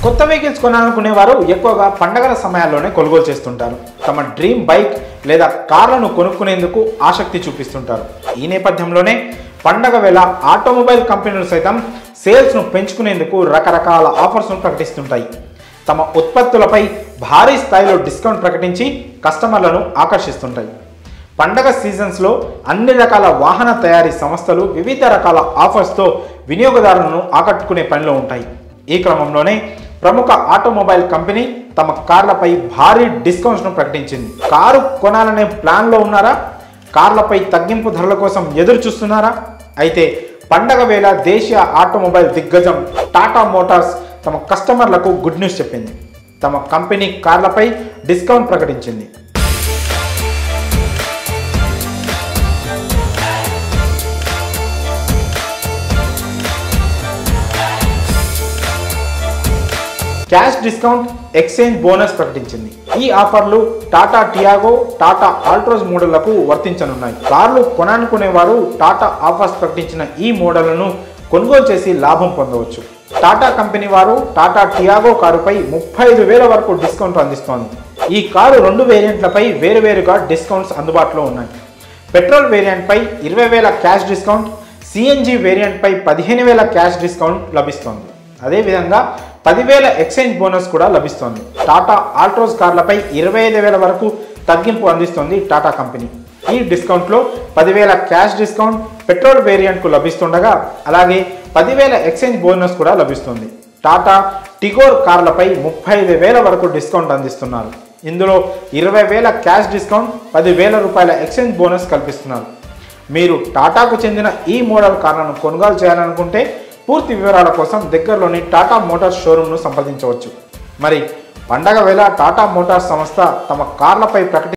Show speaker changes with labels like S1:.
S1: కొత్త వెహికల్స్ కొనాలనుకునే వారు ఎక్కువగా పండగల సమయాల్లోనే కొనుగోలు చేస్తుంటారు తమ డ్రీమ్ బైక్ లేదా కార్లను కొనుక్కునేందుకు ఆసక్తి చూపిస్తుంటారు ఈ నేపథ్యంలోనే పండగ వేళ ఆటోమొబైల్ కంపెనీలు సైతం సేల్స్ను పెంచుకునేందుకు రకరకాల ఆఫర్స్ను ప్రకటిస్తుంటాయి తమ ఉత్పత్తులపై భారీ స్థాయిలో డిస్కౌంట్ ప్రకటించి కస్టమర్లను ఆకర్షిస్తుంటాయి పండగ సీజన్స్లో అన్ని రకాల వాహన తయారీ సంస్థలు వివిధ రకాల ఆఫర్స్తో వినియోగదారులను ఆకట్టుకునే పనిలో ఉంటాయి ఈ క్రమంలోనే ప్రముఖ ఆటోమొబైల్ కంపెనీ తమ కార్లపై భారీ డిస్కౌంట్స్ను ప్రకటించింది కారు కొనాలనే ప్లాన్లో ఉన్నారా కార్లపై తగ్గింపు ధరల కోసం ఎదురు చూస్తున్నారా అయితే పండగ వేళ దేశీయ ఆటోమొబైల్ దిగ్గజం టాటా మోటార్స్ తమ కస్టమర్లకు గుడ్ న్యూస్ చెప్పింది తమ కంపెనీ కార్లపై డిస్కౌంట్ ప్రకటించింది క్యాష్ డిస్కౌంట్ ఎక్స్చేంజ్ బోనస్ ప్రకటించింది ఈ ఆఫర్లు టాటా టియాగో టాటా ఆల్ట్రోస్ మోడళ్లకు వర్తించనున్నాయి కార్లు కొనాలనుకునే వారు టాటా ఆఫర్స్ ప్రకటించిన ఈ మోడళ్లను కొనుగోలు చేసి లాభం పొందవచ్చు టాటా కంపెనీ వారు టాటా టియాగో కారుపై ముప్పై ఐదు వేల వరకు డిస్కౌంట్ అందిస్తోంది ఈ కారు రెండు వేరియంట్లపై వేరువేరుగా డిస్కౌంట్స్ అందుబాటులో ఉన్నాయి పెట్రోల్ వేరియంట్పై ఇరవై వేల క్యాష్ డిస్కౌంట్ సిఎన్జి వేరియంట్పై పదిహేను వేల క్యాష్ డిస్కౌంట్ లభిస్తోంది అదేవిధంగా పదివేల ఎక్స్చేంజ్ బోనస్ కూడా లభిస్తోంది టాటా ఆల్ట్రోస్ కార్లపై ఇరవై ఐదు వేల వరకు తగ్గింపు అందిస్తోంది టాటా కంపెనీ ఈ డిస్కౌంట్లో పదివేల క్యాష్ డిస్కౌంట్ పెట్రోల్ వేరియంట్కు లభిస్తుండగా అలాగే పదివేల ఎక్స్చేంజ్ బోనస్ కూడా లభిస్తుంది టాటా టిగోర్ కార్లపై ముప్పై ఐదు వేల వరకు డిస్కౌంట్ అందిస్తున్నారు ఇందులో ఇరవై వేల క్యాష్ డిస్కౌంట్ పదివేల రూపాయల ఎక్స్చేంజ్ బోనస్ కల్పిస్తున్నారు మీరు టాటాకు చెందిన ఈ మోడల్ కార్లను కొనుగోలు చేయాలనుకుంటే పూర్తి వివరాల కోసం దగ్గరలోని టాటా మోటార్స్ షోరూమ్ను సంప్రదించవచ్చు మరి పండగ వేళ టాటా మోటార్స్ సంస్థ తమ కార్లపై ప్రకటి